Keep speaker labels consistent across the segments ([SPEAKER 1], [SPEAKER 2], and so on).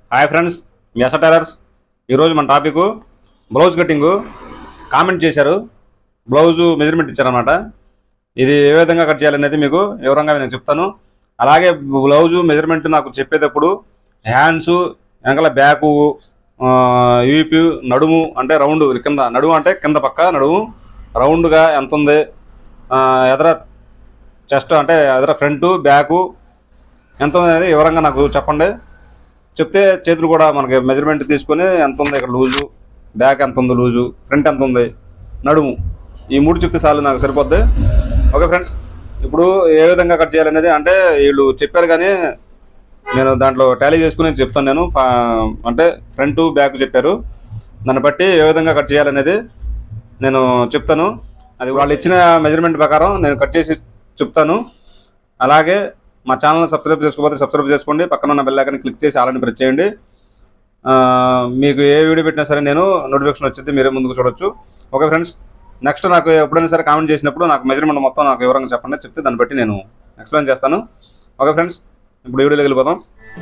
[SPEAKER 1] hi friends మీ S tailors ఈరోజు మన టాపిక్ బ్లౌజ్ కటింగ్ కామెంట్ చేశారు బ్లౌజు మెజర్మెంట్ ఇచ్చారనమాట ఇది ఏ విధంగా కట్ చేయాలనేది మీకు వివరంగా నేను చెప్తాను అలాగే బ్లౌజు మెజర్మెంట్ నాకు చెప్పేటప్పుడు హ్యాండ్స్ వెనకాల బ్యాకు యూపీ నడుము అంటే రౌండ్ కింద నడుము అంటే కింద పక్క నడుము రౌండ్గా ఎంత ఉంది ఆ, ఎదర చెస్ట్ అంటే ఎదర ఫ్రంట్ బ్యాకు ఎంత ఉంది అనేది వివరంగా నాకు చెప్పండి చెప్తే చేతులు కూడా మనకి మెజర్మెంట్ తీసుకొని ఎంత ఉంది ఇక్కడ లూజు బ్యాక్ ఎంత ఉంది లూజు ఫ్రంట్ ఎంత ఉంది నడుము ఈ మూడు చెప్తే చాలు నాకు సరిపోద్ది ఓకే ఫ్రెండ్స్ ఇప్పుడు ఏ విధంగా కట్ చేయాలనేది అంటే వీళ్ళు చెప్పారు కానీ నేను దాంట్లో టాలీ చేసుకుని చెప్తాను నేను పా- అంటే ఫ్రంట్ బ్యాక్ చెప్పారు దాన్ని బట్టి ఏ విధంగా కట్ చేయాలనేది నేను చెప్తాను అది వాళ్ళు ఇచ్చిన మెజర్మెంట్ ప్రకారం నేను కట్ చేసి చెప్తాను అలాగే మా ఛానల్ సబ్స్క్రైబ్ చేసుకోకపోతే సబ్స్క్రైబ్ చేసుకోండి పక్కన ఉన్న బెల్ ఐకాన్ క్లిక్ చేసి ఆలని ప్రెస్ చేయండి ఆ, మీకు ఏ వీడియో పెట్టినా సరే నేను నోటిఫికేషన్ వచ్చింది మీరే ముందుకు చూడొచ్చు ఓకే ఫ్రెండ్స్ నెక్స్ట్ నాకు ఎప్పుడైనా సరే కామెంట్ చేసినప్పుడు నాకు మెజర్మెంట్ మొత్తం నాకు వివరంగా చెప్పండి చెప్తే దాన్ని బట్టి నేను ఎక్స్ప్లెయిన్ చేస్తాను ఓకే ఫ్రెండ్స్ ఇప్పుడు వీడియోలోకి వెళ్ళిపోదాం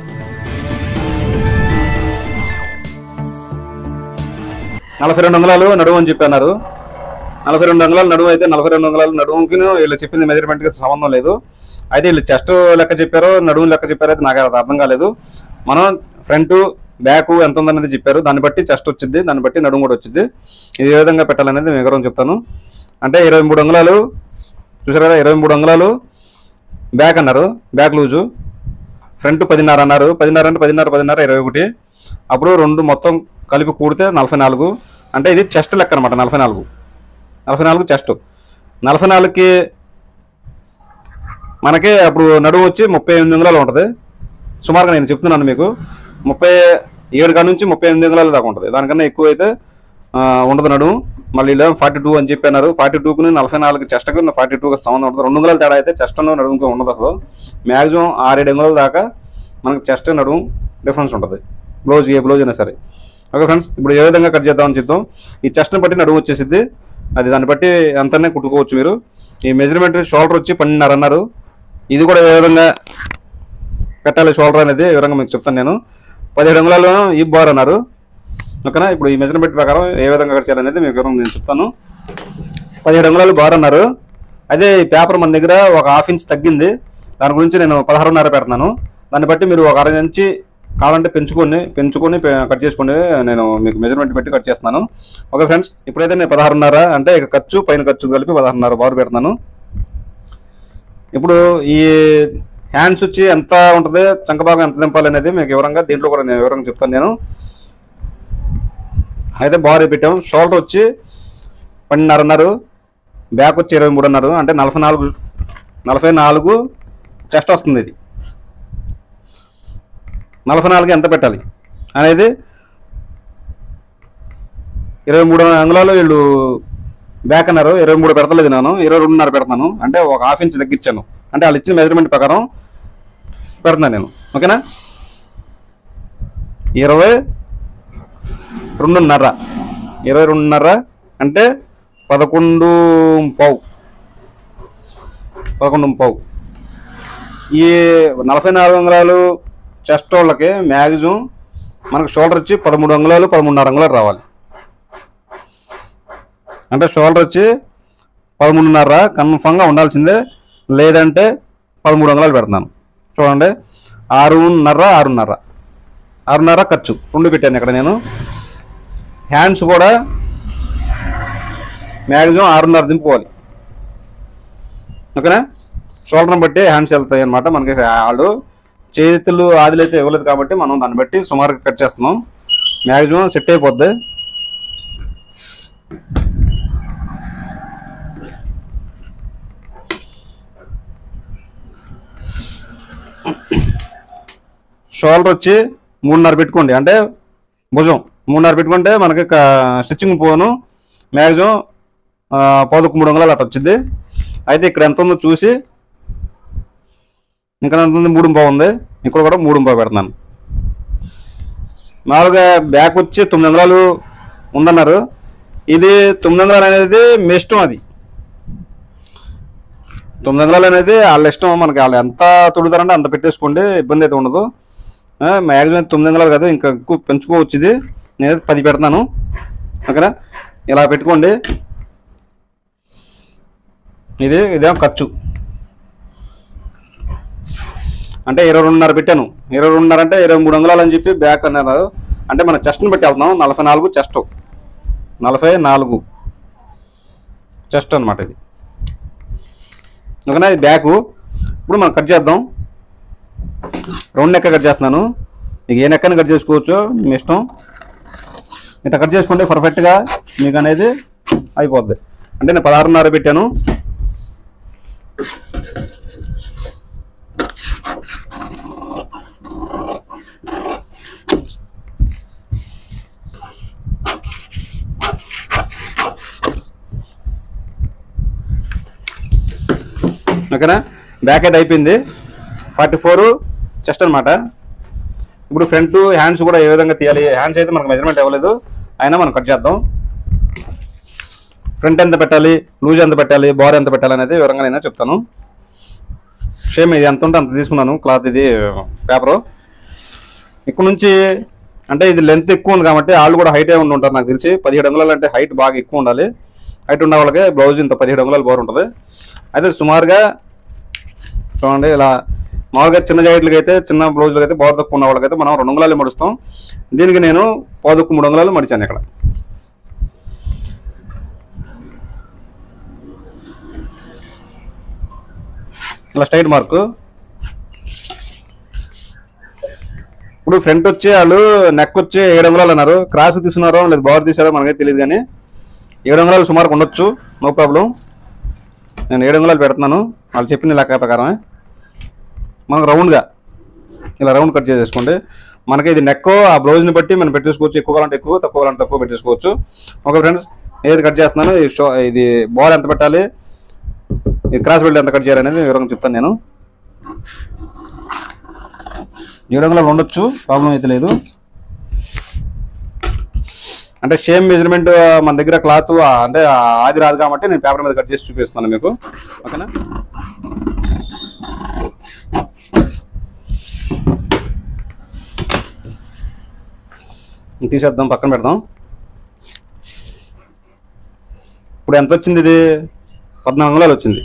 [SPEAKER 1] నలభై రెండు వందలాలు నడువు అని చెప్పన్నారు నలభై రెండు అంగుళాలు నడుము అయితే నలభై రెండు అంగుళాలు నడుముకి వీళ్ళు చెప్పింది మెజర్మెంట్ కి సంబంధం లేదు అయితే వీళ్ళు చెస్ట్ లెక్క చెప్పారో నడుము లెక్క చెప్పారో అయితే నాకు అది అర్థం కాలేదు మనం ఫ్రంట్ బ్యాక్ ఎంత ఉందనేది చెప్పారు దాన్ని బట్టి చెస్ట్ వచ్చింది దాన్ని బట్టి నడుము కూడా వచ్చింది ఇది ఏ విధంగా పెట్టాలనేది నేను వివరం చెప్తాను అంటే ఇరవై మూడు అంగుళాలు చూసారు కదా ఇరవై మూడు అంగుళాలు బ్యాక్ అన్నారు బ్యాక్ లూజు ఫ్రంట్ పదిన్నర అన్నారు పదిన్నర అంటే పదిన్నర పదిన్నర ఇరవై ఒకటి అప్పుడు రెండు మొత్తం కలిపి కూడితే నలభై నాలుగు అంటే ఇది చెస్ట్ లెక్క అనమాట నలభై నాలుగు నలభై నాలుగు చెస్ట్ నలభై నాలుగుకి మనకి అప్పుడు నడుము వచ్చి ముప్పై ఎనిమిది అంగుళాలు ఉంటుంది సుమారుగా నేను చెప్తున్నాను మీకు ముప్పై ఏడు కాడ నుంచి ముప్పై ఎనిమిది అంగుళాలు దాకా ఉంటుంది దానికన్నా ఎక్కువ అయితే ఆ, ఉండదు నడుము మళ్ళీ ఇలా ఫార్టీ టూ అని చెప్పన్నారు ఫార్టీ టూకి నలభై నాలుగు చెస్ట్కి ఫార్టీ టూకి సంబంధం ఉంటుంది రెండు అంగుళాలు తేడా అయితే చెస్ట్ నడుముకి ఉండదు అసలు మ్యాక్సిమం ఆరేడు అంగుళాల దాకా మనకి చెస్ట్ నడుము డిఫరెన్స్ ఉంటుంది బ్లౌజ్ ఏ బ్లౌజ్ అయినా సరే ఓకే ఫ్రెండ్స్ ఇప్పుడు ఏ విధంగా కట్ చేద్దామని చెప్తాం ఈ చెస్ట్ని బట్టి నడుము వచ్చేసిద్ది అది దాన్ని బట్టి అంతనే కుట్టుకోవచ్చు మీరు ఈ మెజర్మెంట్ షోల్డర్ వచ్చి పన్నెండున్నర అన్నారు ఇది కూడా ఏ విధంగా పెట్టాలి షోల్డర్ అనేది వివరంగా మీకు చెప్తాను నేను పదిహేడు అంగుళాలు ఈ బార్ అన్నారు ఓకేనా ఇప్పుడు ఈ మెజర్మెంట్ ప్రకారం ఏ విధంగా కట్ చేయాలనేది మీకు వివరంగా నేను చెప్తాను పదిహేడు అంగుళాలు బార్ అన్నారు అదే ఈ పేపర్ మన దగ్గర ఒక హాఫ్ ఇంచ్ తగ్గింది దాని గురించి నేను పదహారున్నర పెడుతున్నాను దాన్ని బట్టి మీరు ఒక అర ఇంచి కావాలంటే పెంచుకొని పెంచుకొని పె- కట్ చేసుకోండి నేను మీకు మెజర్మెంట్ పెట్టి కట్ చేస్తున్నాను ఓకే ఫ్రెండ్స్ ఇప్పుడైతే నేను పదహారున్నర అంటే ఇక ఖర్చు పైన ఖర్చు కలిపి పదహారున్నర బారు పెడుతున్నాను ఇప్పుడు ఈ హ్యాండ్స్ వచ్చి ఎంత ఉంటుంది చంక భాగం ఎంత దింపాలి అనేది మీకు వివరంగా దీంట్లో కూడా నేను వివరంగా చెప్తాను నేను అయితే బార్ పెట్టాం షోల్డర్ వచ్చి పన్నెండున్నర అన్నారు బ్యాక్ వచ్చి ఇరవై మూడు అన్నారు అంటే నలభై నాలుగు నలభై నాలుగు చెస్ట్ వస్తుంది ఇది నలభై నాలుగు ఎంత పెట్టాలి అనేది ఇరవై మూడు అంగుళాలు వీళ్ళు బ్యాక్ అన్నారు ఇరవై మూడు పెడతలేదు నేను ఇరవై రెండున్నర పెడతాను అంటే ఒక హాఫ్ ఇంచ్ తగ్గించాను అంటే వాళ్ళు ఇచ్చిన మెజర్మెంట్ ప్రకారం పెడుతున్నాను నేను ఓకేనా ఇరవై రెండున్నర ఇరవై రెండున్నర అంటే పదకొండు పావు పదకొండు పావు ఈ నలభై నాలుగు అంగుళాలు చెస్ట్ వాళ్ళకి మ్యాక్సిమం మనకు షోల్డర్ వచ్చి పదమూడు అంగుళాలు పదమూడున్నర అంగుళాలు రావాలి అంటే షోల్డర్ వచ్చి పదమూడున్నర కన్ఫామ్గా ఉండాల్సిందే లేదంటే పదమూడు వందలు పెడుతున్నాను చూడండి ఆరున్నర ఆరున్నర ఆరున్నర ఖర్చు రెండు పెట్టాను ఇక్కడ నేను హ్యాండ్స్ కూడా మ్యాక్సిమం ఆరున్నర దింపుకోవాలి ఓకేనా షోల్డర్ని బట్టి హ్యాండ్స్ వెళ్తాయి అనమాట మనకి వాళ్ళు చేతులు ఆదిలైతే ఇవ్వలేదు కాబట్టి మనం దాన్ని బట్టి సుమారుగా కట్ చేస్తున్నాం మ్యాక్సిమం సెట్ అయిపోద్ది షోల్డర్ వచ్చి మూడున్నర పెట్టుకోండి అంటే భుజం మూడున్నర పెట్టుకుంటే మనకి స్టిచ్చింగ్ పోను మ్యాక్సిమం పదకొండు మూడు వందలు అట్లా వచ్చింది అయితే ఇక్కడ ఎంత ఉందో చూసి ఇంకా ఎంత ఉంది మూడు బాగుంది ఇక్కడ కూడా మూడు బాగా పెడుతున్నాను మామూలుగా బ్యాక్ వచ్చి తొమ్మిది వందలు ఉందన్నారు ఇది తొమ్మిది వందలు అనేది మీ ఇష్టం అది తొమ్మిది వందలు అనేది వాళ్ళ ఇష్టం మనకి వాళ్ళు ఎంత తొడుగుతారంటే అంత పెట్టేసుకోండి ఇబ్బంది అయితే ఉండదు మ్యాక్సిమం తొమ్మిది వందలు కాదు ఇంకా ఎక్కువ పెంచుకోవచ్చు ఇది నేను పది పెడతాను ఓకేనా ఇలా పెట్టుకోండి ఇది ఇదేమో ఖర్చు అంటే ఇరవై రెండున్నర పెట్టాను ఇరవై రెండున్నర అంటే ఇరవై మూడు వందలు అని చెప్పి బ్యాక్ అన్నారు అంటే మన చెస్ట్ని బట్టి వెళ్తున్నాం నలభై నాలుగు చెస్ట్ నలభై నాలుగు చెస్ట్ అనమాట ఇది ఓకేనా ఇది బ్యాకు ఇప్పుడు మనం కట్ చేద్దాం రౌండ్ నెక్క కట్ చేస్తున్నాను మీకు ఏ నెక్కని కట్ చేసుకోవచ్చు మీ ఇష్టం ఇట్లా కట్ చేసుకుంటే పర్ఫెక్ట్గా మీకు అనేది అయిపోద్ది అంటే నేను పదహారున్నర పెట్టాను ఓకేనా బ్యాక్ అయితే అయిపోయింది ఫార్టీ ఫోర్ చెస్ట్ అనమాట ఇప్పుడు ఫ్రంట్ హ్యాండ్స్ కూడా ఏ విధంగా తీయాలి హ్యాండ్స్ అయితే మనకు మెజర్మెంట్ ఇవ్వలేదు అయినా మనం కట్ చేద్దాం ఫ్రంట్ ఎంత పెట్టాలి లూజ్ ఎంత పెట్టాలి బార్ ఎంత పెట్టాలి అనేది వివరంగా నేను చెప్తాను సేమ్ ఇది ఎంత ఉంటే అంత తీసుకున్నాను క్లాత్ ఇది పేపరు ఇక్కడ నుంచి అంటే ఇది లెంత్ ఎక్కువ ఉంది కాబట్టి వాళ్ళు కూడా హైట్ ఉండి ఉంటారు నాకు తెలిసి పదిహేడు అంగుళాలు అంటే హైట్ బాగా ఎక్కువ ఉండాలి హైట్ ఉన్న వాళ్ళకి బ్లౌజ్ ఇంత పదిహేడు అంగుళాలు బోర్ ఉంటుంది అయితే సుమారుగా చూడండి ఇలా మామూలుగా చిన్న జాకెట్లకి అయితే చిన్న బ్లౌజులకి అయితే బోర్ తక్కువ ఉన్న వాళ్ళకైతే మనం రెండు అంగుళాలు మడుస్తాం దీనికి నేను పాదుకు మూడు అంగుళాలు మడిచాను ఇక్కడ ఇలా స్ట్రైట్ మార్కు ఇప్పుడు ఫ్రంట్ వచ్చి వాళ్ళు నెక్ వచ్చి ఏడు అంగుళాలు అన్నారు క్రాస్ తీసుకున్నారో లేదు బోర్ తీసారో మనకైతే తెలియదు కానీ ఏడు అంగుళాలు సుమారు ఉండొచ్చు నో ప్రాబ్లం నేను ఏడు అంగుళాలు పెడుతున్నాను వాళ్ళు చెప్పిన లెక్క ప్రకారమే మనకు రౌండ్గా ఇలా రౌండ్ కట్ చేసేసుకోండి మనకి ఇది నెక్ ఆ బ్లౌజ్ని బట్టి మనం పెట్టేసుకోవచ్చు ఎక్కువ కావాలంటే ఎక్కువ తక్కువ కావాలంటే తక్కువ పెట్టేసుకోవచ్చు ఓకే ఫ్రెండ్స్ ఏది కట్ చేస్తున్నాను ఈ షో ఇది బాల్ ఎంత పెట్టాలి ఈ క్రాస్ బెల్ట్ ఎంత కట్ చేయాలనేది వివరంగా చెప్తాను నేను ఏడు అంగుళాలు ఉండొచ్చు ప్రాబ్లం అయితే లేదు అంటే సేమ్ మెజర్మెంట్ మన దగ్గర క్లాత్ అంటే ఆది రాదు కాబట్టి నేను పేపర్ మీద కట్ చేసి చూపిస్తున్నాను మీకు ఓకేనా తీసేద్దాం పక్కన పెడదాం ఇప్పుడు ఎంత వచ్చింది ఇది పద్నాలుగు అంగుళాలు వచ్చింది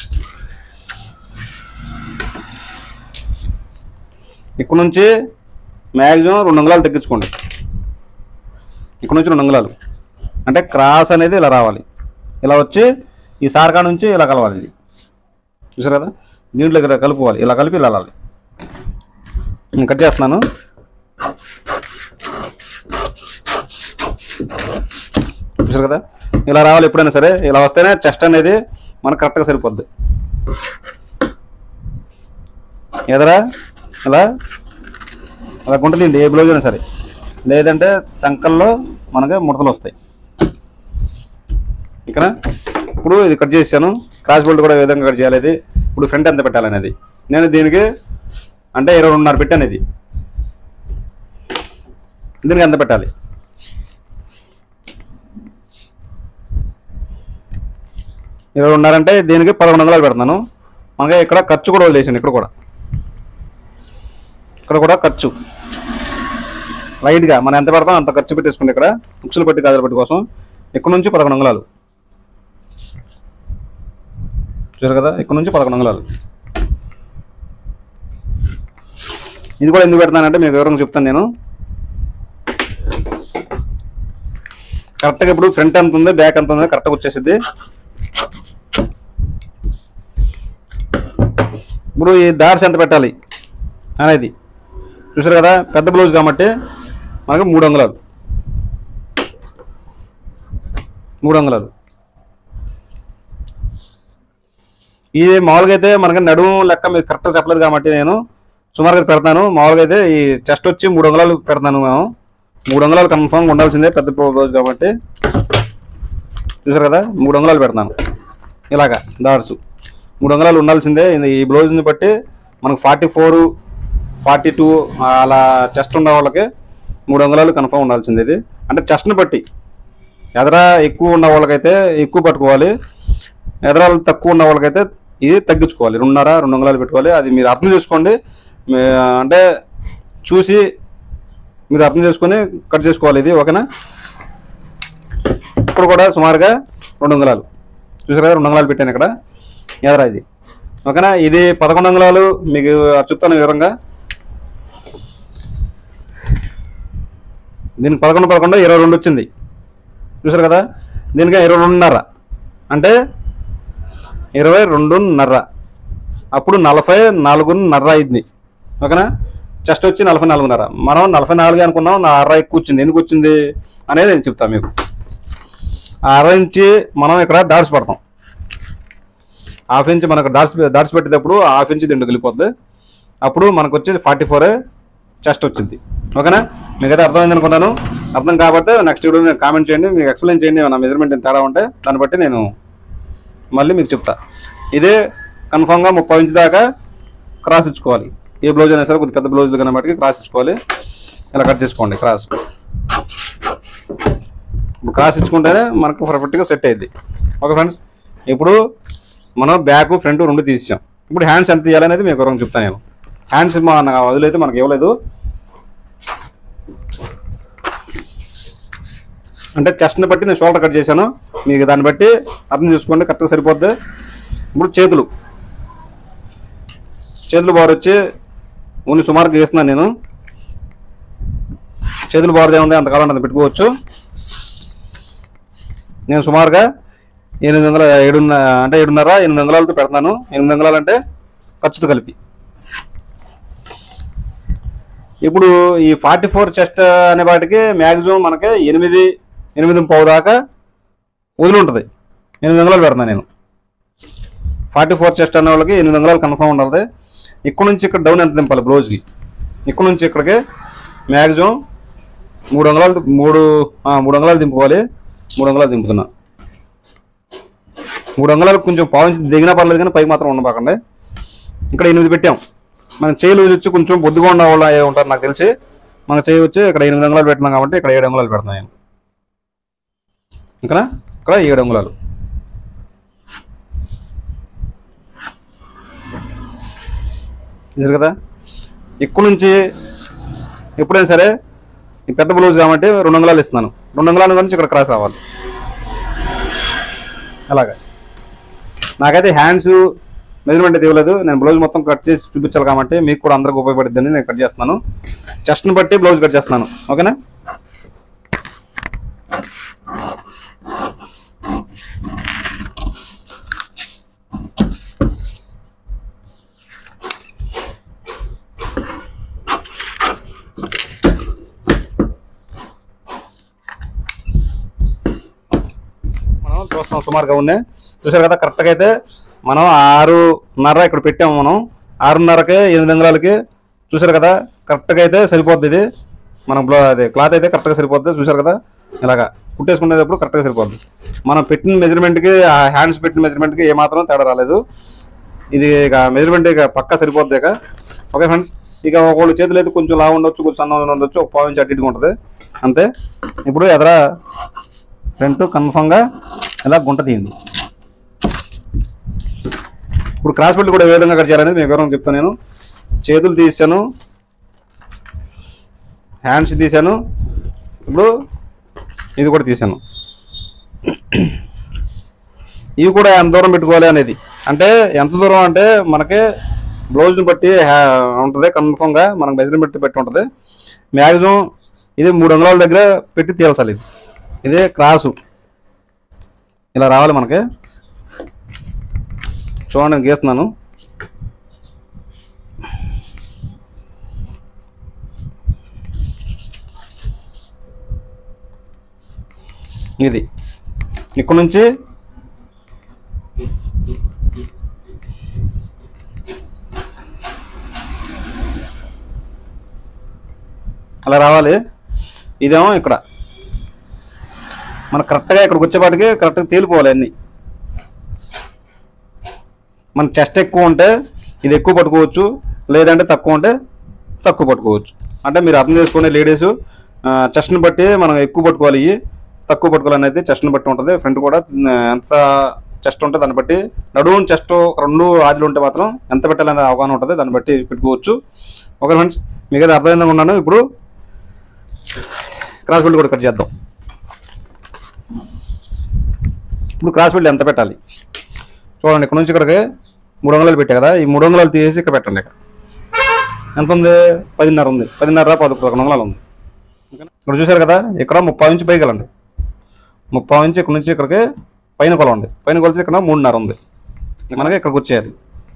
[SPEAKER 1] ఇక్కడ నుంచి మ్యాక్సిమం రెండు అంగుళాలు తగ్గించుకోండి ఇక్కడ నుంచి రెండు అంగుళాలు అంటే క్రాస్ అనేది ఇలా రావాలి ఇలా వచ్చి ఈ సార్కా నుంచి ఇలా కలవాలి ఇది చూసారు కదా దీంట్లో ఇలా కలుపుకోవాలి ఇలా కలిపి ఇలా వెళ్ళాలి నేను కట్ చేస్తున్నాను చూసారు కదా ఇలా రావాలి ఎప్పుడైనా సరే ఇలా వస్తేనే చెస్ట్ అనేది మనకు కరెక్ట్గా సరిపోద్ది ఎదరా ఇలా అలా గుంట తిండి ఏ బ్లౌజ్ అయినా సరే లేదంటే చంకల్లో మనకి ముడతలు వస్తాయి ఇక్కడ ఇప్పుడు ఇది కట్ చేశాను క్రాస్ బెల్ట్ కూడా ఏ విధంగా కట్ చేయాలి ఇది ఇప్పుడు ఫ్రంట్ ఎంత పెట్టాలనేది నేను దీనికి అంటే ఇరవై రెండున్నర పెట్టాను ఇది దీనికి ఎంత పెట్టాలి ఇరవై రెండున్నర అంటే దీనికి పదకొండు వందలు పెడుతున్నాను మనకి ఇక్కడ ఖర్చు కూడా వదిలేసాను ఇక్కడ కూడా ఇక్కడ కూడా ఖర్చు లైట్గా మనం ఎంత పెడతాం అంత ఖర్చు పెట్టేసుకుంటే ఇక్కడ ఉక్సులు పెట్టి గాజుల పెట్టి కోసం ఇక్కడ నుంచి పదకొండు అంగుళాలు చూసారు కదా ఇక్కడ నుంచి పదకొండు అంగుళాలు ఇది కూడా ఎందుకు పెడతానంటే మీకు వివరంగా చెప్తాను నేను కరెక్ట్గా ఇప్పుడు ఫ్రంట్ ఎంత ఉంది బ్యాక్ ఎంత ఉంది కరెక్ట్గా వచ్చేసింది ఇప్పుడు ఈ దార్స్ ఎంత పెట్టాలి అనేది చూసారు కదా పెద్ద బ్లౌజ్ కాబట్టి మనకు మూడు అంగుళాలు మూడు అంగుళాలు ఇది మామూలుగా అయితే మనకి నడుము లెక్క మీకు కరెక్ట్గా చెప్పలేదు కాబట్టి నేను సుమారుగా పెడతాను మామూలుగా అయితే ఈ చెస్ట్ వచ్చి మూడు అంగుళాలు పెడతాను మేము మూడు అంగుళాలు కన్ఫామ్గా ఉండాల్సిందే పెద్ద బ్లౌజ్ కాబట్టి చూసారు కదా మూడు అంగుళాలు పెడతాను ఇలాగా దార్సు మూడు అంగుళాలు ఉండాల్సిందే ఇది ఈ బ్లౌజ్ని బట్టి మనకు ఫార్టీ ఫోర్ ఫార్టీ టూ అలా చెస్ట్ ఉన్న వాళ్ళకి మూడు అంగుళాలు కన్ఫామ్ ఉండాల్సిందే ఇది అంటే చెస్ట్ని బట్టి ఎదర ఎక్కువ ఉన్న వాళ్ళకైతే ఎక్కువ పట్టుకోవాలి ఎదరాలు తక్కువ ఉన్న వాళ్ళకైతే ఇది తగ్గించుకోవాలి రెండున్నర రెండు అంగుళాలు పెట్టుకోవాలి అది మీరు అర్థం చేసుకోండి మీ- అంటే చూసి మీరు అర్థం చేసుకొని కట్ చేసుకోవాలి ఇది ఓకేనా ఇప్పుడు కూడా సుమారుగా రెండు అంగుళాలు చూసారు కదా రెండు అంగుళాలు పెట్టాను ఇక్కడ ఎదరా ఇది ఓకేనా ఇది పదకొండు అంగుళాలు మీకు చెప్తాను వివరంగా దీనికి పదకొండు పదకొండు ఇరవై రెండు వచ్చింది చూసారు కదా దీనికి ఇరవై రెండున్నర అంటే ఇరవై రెండున్నర అప్పుడు నలభై నాలుగున్నర అయింది ఓకేనా చెస్ట్ వచ్చి నలభై నాలుగున్నర మనం నలభై నాలుగు అనుకున్నాం నా అర ఎక్కువ వచ్చింది ఎందుకు వచ్చింది అనేది నేను చెప్తాను మీకు ఆ అర ఇంచి మనం ఇక్కడ డాట్స్ పడతాం హాఫ్ ఇంచ్ మనకు డాట్స్ డాట్స్ పెట్టేటప్పుడు హాఫ్ ఇంచ్ దిండు వెళ్ళిపోద్ది అప్పుడు మనకు వచ్చేది ఫార్టీ ఫోర్ చెస్ట్ వచ్చింది ఓకేనా మీకైతే అర్థమైంది అనుకుంటాను అర్థం కాకపోతే నెక్స్ట్ వీడియో నేను కామెంట్ చేయండి మీకు ఎక్స్ప్లెయిన్ చేయండి నా మెజర్మెంట్ తేడా ఉంటే దాన్ని బట్టి నేను మళ్ళీ మీకు చెప్తా ఇదే కన్ఫామ్గా ముప్పై ఇంచ్ దాకా క్రాస్ ఇచ్చుకోవాలి ఏ బ్లౌజ్ అయినా సరే కొద్దిగా పెద్ద బ్లౌజులు కనబట్టి క్రాస్ ఇచ్చుకోవాలి ఇలా కట్ చేసుకోండి క్రాస్ ఇప్పుడు క్రాస్ ఇచ్చుకుంటేనే మనకు పర్ఫెక్ట్గా సెట్ అయ్యింది ఓకే ఫ్రెండ్స్ ఇప్పుడు మనం బ్యాక్ ఫ్రంట్ రెండు తీసాం ఇప్పుడు హ్యాండ్స్ ఎంత తీయాలనేది మీకు వివరంగా చెప్తాను నేను హ్యాండ్స్ మన వదిలైతే మనకి ఇవ్వలేదు అంటే చెస్ట్ని బట్టి నేను షోల్డర్ కట్ చేశాను మీకు దాన్ని బట్టి అర్థం చేసుకోండి కరెక్ట్గా సరిపోద్ది ఇప్పుడు చేతులు చేతులు బార్ వచ్చి ఓన్లీ సుమారుగా వేస్తున్నాను నేను చేతులు బారుదే ఉంది అంత కావాలంటే అంత పెట్టుకోవచ్చు నేను సుమారుగా ఎనిమిది వందల ఏడున్న అంటే ఏడున్నర ఎనిమిది వందలతో పెడతాను ఎనిమిది వందలు అంటే ఖర్చుతో కలిపి ఇప్పుడు ఈ ఫార్టీ ఫోర్ చెస్ట్ అనే వాటికి మ్యాక్సిమం మనకి ఎనిమిది ఎనిమిది పావు దాకా వదిలి ఉంటుంది ఎనిమిది వందలు పెడతాను నేను ఫార్టీ ఫోర్ చెస్ట్ అనే వాళ్ళకి ఎనిమిది వందలు కన్ఫర్మ్ ఉండాలి ఇక్కడ నుంచి ఇక్కడ డౌన్ ఎంత దింపాలి బ్లౌజ్కి ఇక్కడ నుంచి ఇక్కడికి మ్యాక్సిమం మూడు వందలు మూడు ఆ, మూడు వందలు దింపుకోవాలి మూడు వందలు దింపుతున్నా మూడు వందలకు కొంచెం పావించి దిగినా పర్లేదు కానీ పైకి మాత్రం ఉండబాకండి ఇక్కడ ఎనిమిది పెట్టాం మన చేయి లూజ్ వచ్చి కొంచెం బొద్దుగా ఉన్న వాళ్ళు ఏ ఉంటారు నాకు తెలిసి మన చేయి వచ్చి ఇక్కడ ఎనిమిది అంగుళాలు పెట్టినాం కాబట్టి ఇక్కడ ఏడు అంగుళాలు పెడుతున్నాను నేను ఇక్కడ ఇక్కడ ఏడు అంగుళాలు చూసారు కదా ఇక్కడ నుంచి ఎప్పుడైనా సరే ఈ పెద్ద బ్లౌజ్ కాబట్టి రెండు అంగుళాలు ఇస్తున్నాను రెండు అంగుళాల నుంచి ఇక్కడ క్రాస్ అవ్వాలి అలాగా నాకైతే హ్యాండ్స్ మెజర్మెంట్ అయితే ఇవ్వలేదు నేను బ్లౌజ్ మొత్తం కట్ చేసి చూపించాలి కాబట్టి మీకు కూడా అందరికి ఉపయోగపడుతుందని నేను కట్ చేస్తున్నాను చెస్ట్ని బట్టి బ్లౌజ్ కట్ చేస్తున్నాను ఓకేనా మనం చూస్తాం సుమారుగా ఉన్నాయి చూసారు కదా కరెక్ట్గా అయితే మనం ఆరున్నర ఇక్కడ పెట్టాము మనం ఆరున్నరకి ఎనిమిది అంగుళాలకి చూసారు కదా కరెక్ట్గా అయితే సరిపోద్ది ఇది మనం బ్లౌ అదే క్లాత్ అయితే కరెక్ట్గా సరిపోద్ది చూసారు కదా ఇలాగా కుట్టేసుకునేటప్పుడు కరెక్ట్గా సరిపోద్ది మనం పెట్టిన మెజర్మెంట్కి ఆ హ్యాండ్స్ పెట్టిన మెజర్మెంట్కి ఏమాత్రం తేడా రాలేదు ఇది ఇక మెజర్మెంట్ ఇక పక్కా సరిపోద్ది ఇక ఓకే ఫ్రెండ్స్ ఇక ఒకళ్ళు చేతులు అయితే కొంచెం లావు ఉండొచ్చు కొంచెం సన్న ఉండొచ్చు ఒక పావు ఇంచు అటు ఇటుగా ఉంటుంది అంతే ఇప్పుడు ఎదర ఫ్రంట్ కన్ఫామ్గా ఇలా గుంట తీయండి ఇప్పుడు క్రాస్ బెల్ట్ కూడా ఏ విధంగా కట్ చేయాలనేది మీకు వివరం చెప్తాను నేను చేతులు తీసాను హ్యాండ్స్ తీసాను ఇప్పుడు ఇది కూడా తీసాను ఇవి కూడా ఎంత దూరం పెట్టుకోవాలి అనేది అంటే ఎంత దూరం అంటే మనకి బ్లౌజ్ని బట్టి హ్యా- ఉంటుంది కన్ఫామ్గా మనకు మెజర్మెంట్ బట్టి ఉంటుంది మ్యాక్సిమం ఇది మూడు అంగుళాల దగ్గర పెట్టి తీయాల్సాలి ఇది ఇదే క్రాసు ఇలా రావాలి మనకి చూడండి నేను గీస్తున్నాను ఇది ఇక్కడ నుంచి అలా రావాలి ఇదేమో ఇక్కడ మన కరెక్ట్గా ఇక్కడికి వచ్చేపాటికి కరెక్ట్గా తేలిపోవాలి అన్నీ మన చెస్ట్ ఎక్కువ ఉంటే ఇది ఎక్కువ పట్టుకోవచ్చు లేదంటే తక్కువ ఉంటే తక్కువ పట్టుకోవచ్చు అంటే మీరు అర్థం చేసుకునే లేడీస్ చెస్ట్ని బట్టి మనం ఎక్కువ పట్టుకోవాలి ఇవి తక్కువ పట్టుకోవాలి అయితే చెస్ట్ని బట్టి ఉంటుంది ఫ్రంట్ కూడా ఆ, ఎంత చెస్ట్ ఉంటే దాన్ని బట్టి నడుము చెస్ట్ రెండు ఆదిలు ఉంటే మాత్రం ఎంత పెట్టాలనే అవగాహన ఉంటుంది దాన్ని బట్టి పెట్టుకోవచ్చు ఓకే ఫ్రెండ్స్ మీకు అర్థమైందని ఉన్నాను ఇప్పుడు క్రాస్ బిల్డ్ కూడా కట్ చేద్దాం ఇప్పుడు క్రాస్ బిల్డ్ ఎంత పెట్టాలి చూడండి ఇక్కడ నుంచి ఇక్కడికి మూడు వందలు పెట్టా కదా ఈ మూడు వందలు తీసేసి ఇక్కడ పెట్టండి ఇక్కడ ఎంత ఉంది పదిన్నర ఉంది పదిన్నర పది పదకొండు వందలు ఉంది ఇక్కడ చూశారు కదా ఇక్కడ ముప్పై నుంచి పైకి వెళ్ళండి ముప్పై నుంచి ఇక్కడ నుంచి ఇక్కడికి పైన కొలం ఉంది పైన కొలిచి ఇక్కడ మూడున్నర ఉంది మనకి ఇక్కడికి వచ్చేయాలి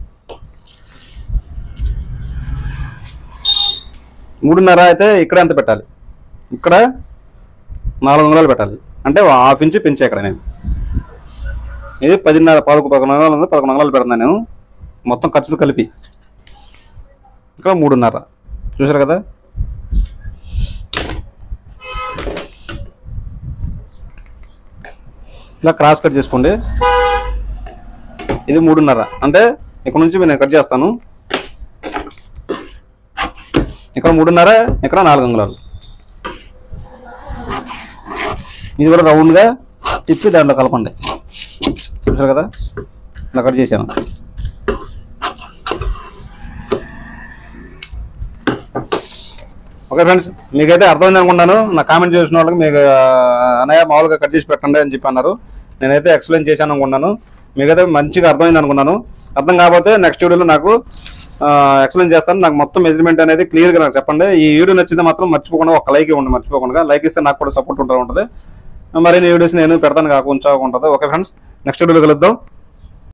[SPEAKER 1] మూడున్నర అయితే ఇక్కడ ఎంత పెట్టాలి ఇక్కడ నాలుగు వందలు పెట్టాలి అంటే హాఫ్ ఇంచు పెంచే ఇక్కడ నేను ఇది పదిన్నర పదకొండు పదకొండు వందలు ఉంది పదకొండు వందలు పెడుతున్నాను నేను మొత్తం ఖర్చులు కలిపి ఇక్కడ మూడున్నర చూసారు కదా ఇలా క్రాస్ కట్ చేసుకోండి ఇది మూడున్నర అంటే ఇక్కడ నుంచి నేను కట్ చేస్తాను ఇక్కడ మూడున్నర ఇక్కడ నాలుగు అంగుళాలు ఇది కూడా రౌండ్గా తిప్పి దాంట్లో కలపండి చూసారు కదా ఇలా కట్ చేశాను ఓకే ఫ్రెండ్స్ మీకైతే అర్థమైంది అనుకున్నాను నా కామెంట్ చేసిన వాళ్ళకి మీకు ఆ, అన్నయ్య మామూలుగా కట్ చేసి పెట్టండి అని చెప్పి అన్నారు నేనైతే ఎక్స్ప్లెయిన్ చేశాను అనుకున్నాను మీకైతే మంచిగా అర్థమైంది అనుకున్నాను అర్థం కాకపోతే నెక్స్ట్ వీడియోలో నాకు ఎక్స్ప్లెయిన్ చేస్తాను నాకు మొత్తం మెజర్మెంట్ అనేది క్లియర్గా నాకు చెప్పండి ఈ వీడియో నచ్చితే మాత్రం మర్చిపోకుండా ఒక లైక్ ఇవ్వండి మర్చిపోకుండా లైక్ ఇస్తే నాకు కూడా సపోర్ట్ ఉంటూ ఉంటుంది మరిన్ని వీడియోస్ నేను పెడతాను కాకుండా ఉంటుంది ఓకే ఫ్రెండ్స్ నెక్స్ట్ వీడియోలో కలుద్దాం